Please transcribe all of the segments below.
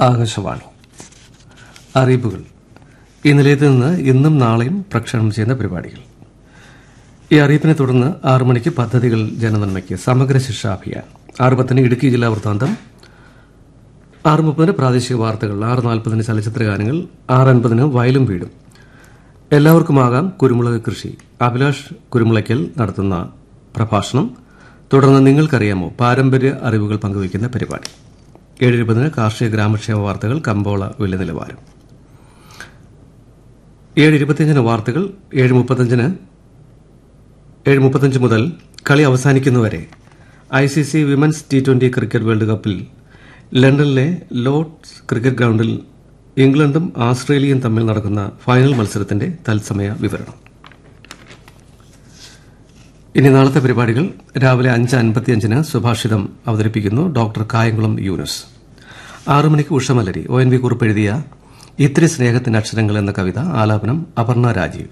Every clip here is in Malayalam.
ആകാശവാണി അറിയിപ്പുകൾ ഈ നിലയത്തിൽ നിന്ന് ഇന്നും നാളെയും പ്രക്ഷേപണം ചെയ്യുന്ന പരിപാടികൾ ഈ അറിയിപ്പിനെ തുടർന്ന് ആറു മണിക്ക് പദ്ധതികൾ ജനനന്മയ്ക്ക് സമഗ്ര ശിക്ഷാ അഭിയാൻ ആറ് പത്തിന് ഇടുക്കി ജില്ലാ വൃത്താന്തം ആറ് മുപ്പതിന് പ്രാദേശിക വാർത്തകൾ ആറ് നാൽപ്പതിന് ചലച്ചിത്ര ഗാനങ്ങൾ ആറ് അൻപതിന് വയലും വീടും എല്ലാവർക്കുമാകാം കുരുമുളക് കൃഷി അഭിലാഷ് കുരുമുളയ്ക്കൽ നടത്തുന്ന പ്രഭാഷണം തുടർന്ന് നിങ്ങൾക്കറിയാമോ പാരമ്പര്യ അറിവുകൾ പങ്കുവയ്ക്കുന്ന പരിപാടി ഏഴ് ഇരുപതിന് കാർഷിക ഗ്രാമക്ഷേമ വാർത്തകൾ കമ്പോള വില നിലവാരം ഏഴ് ഇരുപത്തിയഞ്ചിന് വാർത്തകൾ ഏഴ് മുപ്പത്തഞ്ചിന് ഏഴ് മുപ്പത്തഞ്ച് മുതൽ കളി അവസാനിക്കുന്നവരെ I C C women's T twenty cricket world കപ്പിൽ ലണ്ടനിലെ ലോർഡ്സ് ക്രിക്കറ്റ് ഗ്രൌണ്ടിൽ ഇംഗ്ലണ്ടും ആസ്ട്രേലിയയും തമ്മിൽ നടക്കുന്ന ഫൈനൽ മത്സരത്തിന്റെ തത്സമയ വിവരണം ഇനി നാളത്തെ പരിപാടികൾ രാവിലെ അഞ്ച് അൻപത്തിയഞ്ചിന് സുഭാഷിതം അവതരിപ്പിക്കുന്നു ഡോക്ടർ കായംകുളം യൂനസ് ആറു മണിക്ക് ഉഷമലരി ഒ എൻ വി കുറിപ്പ് എഴുതിയ ഇത്തിരി സ്നേഹത്തിന്റെ അക്ഷരങ്ങൾ എന്ന കവിത ആലാപനം അപർണ രാജീവ്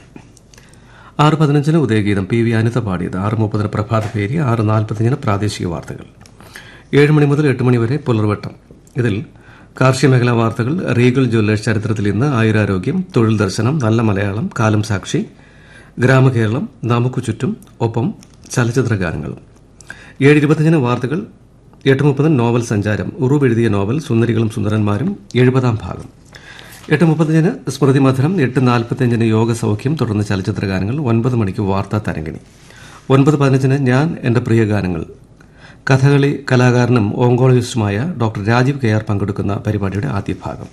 ആറ് പതിനഞ്ചിന് ഉദയഗീതം പി വി അനിത പാടിയത് ആറ് മുപ്പതിന് പ്രഭാത പേരി ആറ് നാൽപ്പത്തിയഞ്ചിന് പ്രാദേശിക വാർത്തകൾ ഏഴ് മണി മുതൽ എട്ട് മണി വരെ പുലർവട്ടം ഇതിൽ കാർഷിക മേഖലാ വാർത്തകൾ റീഗൽ ജ്വല്ലേഴ്സ് ചരിത്രത്തിൽ ഇന്ന് ആയുരാരോഗ്യം തൊഴിൽ ദർശനം നല്ല മലയാളം കാലം സാക്ഷി ഗ്രാമകേരളം നമുക്കു ചുറ്റും ഒപ്പം ചലച്ചിത്ര ഗാനങ്ങളും ഏഴ് ഇരുപത്തിയഞ്ചിന് വാർത്തകൾ എട്ട് മുപ്പതിന് നോവൽ സഞ്ചാരം ഉറൂബ് എഴുതിയ നോവൽ സുന്ദരികളും സുന്ദരന്മാരും എഴുപതാം ഭാഗം എട്ട് മുപ്പത്തിയഞ്ചിന് സ്മൃതി മധുരം എട്ട് നാൽപ്പത്തിയഞ്ചിന് യോഗ സൗഖ്യം തുടർന്ന് ചലച്ചിത്ര ഗാനങ്ങൾ ഒൻപത് മണിക്ക് വാർത്താ തരംഗിണി ഒൻപത് പതിനഞ്ചിന് ഞാൻ എന്റെ പ്രിയ ഗാനങ്ങൾ കഥകളി കലാകാരനും ഓങ്കോളജിസ്റ്റുമായ ഡോക്ടർ രാജീവ് കെ ആർ പങ്കെടുക്കുന്ന പരിപാടിയുടെ ആദ്യ ഭാഗം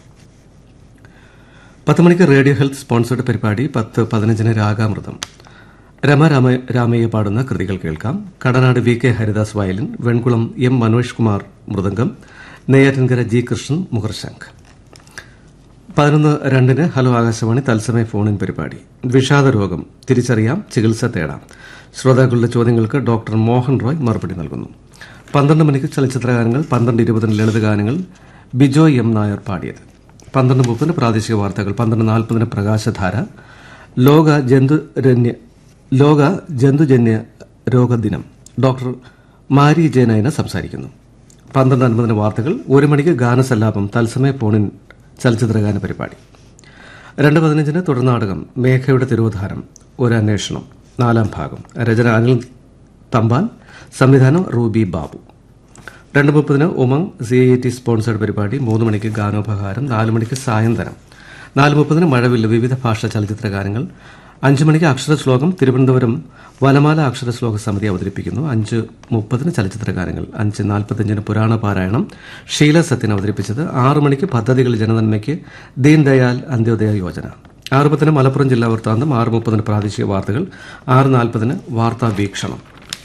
പത്ത് മണിക്ക് റേഡിയോ ഹെൽത്ത് സ്പോൺസേഡ് പരിപാടി പത്ത് പതിനഞ്ചിന് രാഗാമൃതം രമ രാമ രാമയ്യ പാടുന്ന കൃതികൾ കേൾക്കാം Kadanad V K Haridas violin Venkulam M Manoj Kumar mridangam Neyyattinkara G Krishnan മുഖർശംഖ് പതിനൊന്ന് രണ്ടിന് ഹലോ ആകാശവാണി തത്സമയ ഫോണിൻ പരിപാടി വിഷാദ രോഗം തിരിച്ചറിയാം ചികിത്സ തേടാം ശ്രോതാക്കളുടെ ചോദ്യങ്ങൾക്ക് ഡോക്ടർ മോഹൻ റോയ് മറുപടി നൽകുന്നു പന്ത്രണ്ട് മണിക്ക് ചലച്ചിത്ര ഗാനങ്ങൾ പന്ത്രണ്ട് ഇരുപതിന് ലളിതഗാനങ്ങൾ ബിജോയ് എം നായർ പാടിയത് പന്ത്രണ്ട് മുപ്പതിന് പ്രാദേശിക വാർത്തകൾ പന്ത്രണ്ട് നാൽപ്പതിന് പ്രകാശധാര ലോക ജന്തുരന്യ ലോക ജന്തുജന്യ രോഗദിനം ഡോക്ടർ മാരി ജയനയന സംസാരിക്കുന്നു പന്ത്രണ്ട് അൻപതിന് വാർത്തകൾ ഒരു മണിക്ക് ഗാനസല്ലാപം തത്സമയ ഫോണിൻ ചലച്ചിത്രഗാന പരിപാടി രണ്ട് പതിനഞ്ചിന് തുടർനാടകം മേഘയുടെ തിരോധാരം ഒരു അന്വേഷണം നാലാം ഭാഗം രചന അനിൽ തമ്പാൻ സംവിധാനം റൂബി ബാബു രണ്ട് മുപ്പതിന് Umang C I T sponsored പരിപാടി മൂന്ന് മണിക്ക് ഗാനോപഹാരം നാല് മണിക്ക് സായന്തനം നാല് മുപ്പതിന് മഴവില്ല് വിവിധ ഭാഷാ ചലച്ചിത്ര ഗാനങ്ങൾ അഞ്ച് മണിക്ക് അക്ഷരശ്ലോകം തിരുവനന്തപുരം വനമാല അക്ഷരശ്ലോക സമിതി അവതരിപ്പിക്കുന്നു അഞ്ച് മുപ്പതിന് ചലച്ചിത്ര ഗാനങ്ങൾ അഞ്ച് നാൽപ്പത്തിയഞ്ചിന് പുരാണ പാരായണം ഷീല സത്യൻ അവതരിപ്പിച്ചത് ആറ് മണിക്ക് പദ്ധതികൾ ജനനന്മയ്ക്ക് ദീൻദയാൽ അന്ത്യോദയ യോജന ആറ് പത്തിന് മലപ്പുറം ജില്ലാ വൃത്താന്തം ആറ് മുപ്പതിന് പ്രാദേശിക വാർത്തകൾ ആറ് നാൽപ്പതിന് വാർത്താ വീക്ഷണം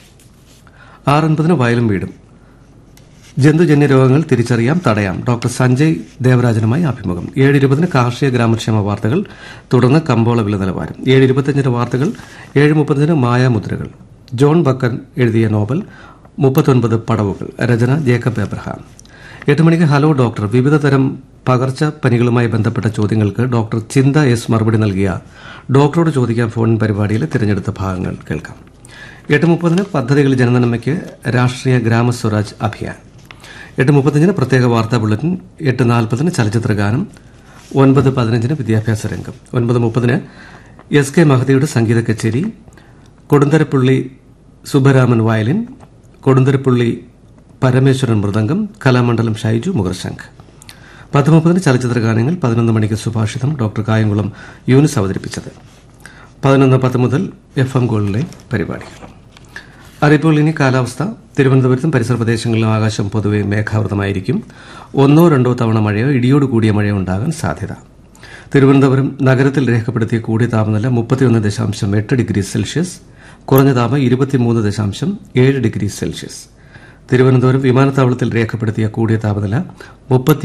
ആറ് അൻപതിന് വയലും വീടും ജന്തുജന്യ രോഗങ്ങൾ തിരിച്ചറിയാം തടയാം ഡോക്ടർ സഞ്ജയ് ദേവരാജനുമായി അഭിമുഖം ഏഴ് ഇരുപതിന് കാർഷിക ഗ്രാമക്ഷേമ വാർത്തകൾ തുടർന്ന് കമ്പോള വില നിലവാരം ഏഴ് ഇരുപത്തിയഞ്ചിന് വാർത്തകൾ ഏഴ് മുപ്പതിന് മായാമുദ്രകൾ ജോൺ ബക്കൻ എഴുതിയ നോവൽ മുപ്പത്തൊൻപത് പടവുകൾ രചന ജേക്കബ് എബ്രഹാം എട്ട് മണിക്ക് ഹലോ ഡോക്ടർ വിവിധ തരം പകർച്ചപ്പനികളുമായി ബന്ധപ്പെട്ട ചോദ്യങ്ങൾക്ക് ഡോക്ടർ ചിന്ത എസ് മറുപടി നൽകിയ ഡോക്ടറോട് ചോദിക്കാൻ ഫോൺ പരിപാടിയിലെ തിരഞ്ഞെടുത്ത ഭാഗങ്ങൾ കേൾക്കാം എട്ട് മുപ്പതിന് പദ്ധതികൾ ജനനന്മയ്ക്ക് രാഷ്ട്രീയ ഗ്രാമസ്വരാജ് അഭിയാൻ എട്ട് മുപ്പത്തഞ്ചിന് പ്രത്യേക വാർത്താ ബുള്ളറ്റിൻ എട്ട് നാൽപ്പതിന് ചലച്ചിത്ര ഗാനം ഒൻപത് പതിനഞ്ചിന് വിദ്യാഭ്യാസ രംഗം ഒൻപത് മുപ്പതിന് എസ് കെ മഹദിയുടെ സംഗീത കച്ചേരി കൊടുന്തരപ്പള്ളി സുബ്ബരാമൻ വയലിൻ കൊടുന്തരപ്പള്ളി പരമേശ്വരൻ മൃദംഗം കലാമണ്ഡലം ഷൈജു മുഖർശംഖ് പത്ത് മുപ്പതിന് ചലച്ചിത്ര ഗാനങ്ങൾ പതിനൊന്ന് മണിക്ക് സുഭാഷിതം ഡോക്ടർ കായംകുളം യൂനിസ് അവതരിപ്പിച്ചത് പതിനൊന്ന് പത്ത് മുതൽ എഫ് എം ഗോളിലെ പരിപാടികൾ അറിയിപ്പുകൾ ഇനി കാലാവസ്ഥ തിരുവനന്തപുരത്തും പരിസര പ്രദേശങ്ങളിലും ആകാശം പൊതുവെ മേഘാവൃതമായിരിക്കും ഒന്നോ രണ്ടോ തവണ മഴയോ ഇടിയോട് കൂടിയ മഴയോ ഉണ്ടാകാൻ സാധ്യത തിരുവനന്തപുരം നഗരത്തിൽ രേഖപ്പെടുത്തിയ കൂടിയ താപനില മുപ്പത്തിയൊന്ന് ദശാംശം എട്ട് ഡിഗ്രി സെൽഷ്യസ് കുറഞ്ഞ താപം ഇരുപത്തിമൂന്ന് ദശാംശം ഏഴ് ഡിഗ്രി സെൽഷ്യസ് തിരുവനന്തപുരം വിമാനത്താവളത്തിൽ രേഖപ്പെടുത്തിയ കൂടിയ താപനില മുപ്പത്തി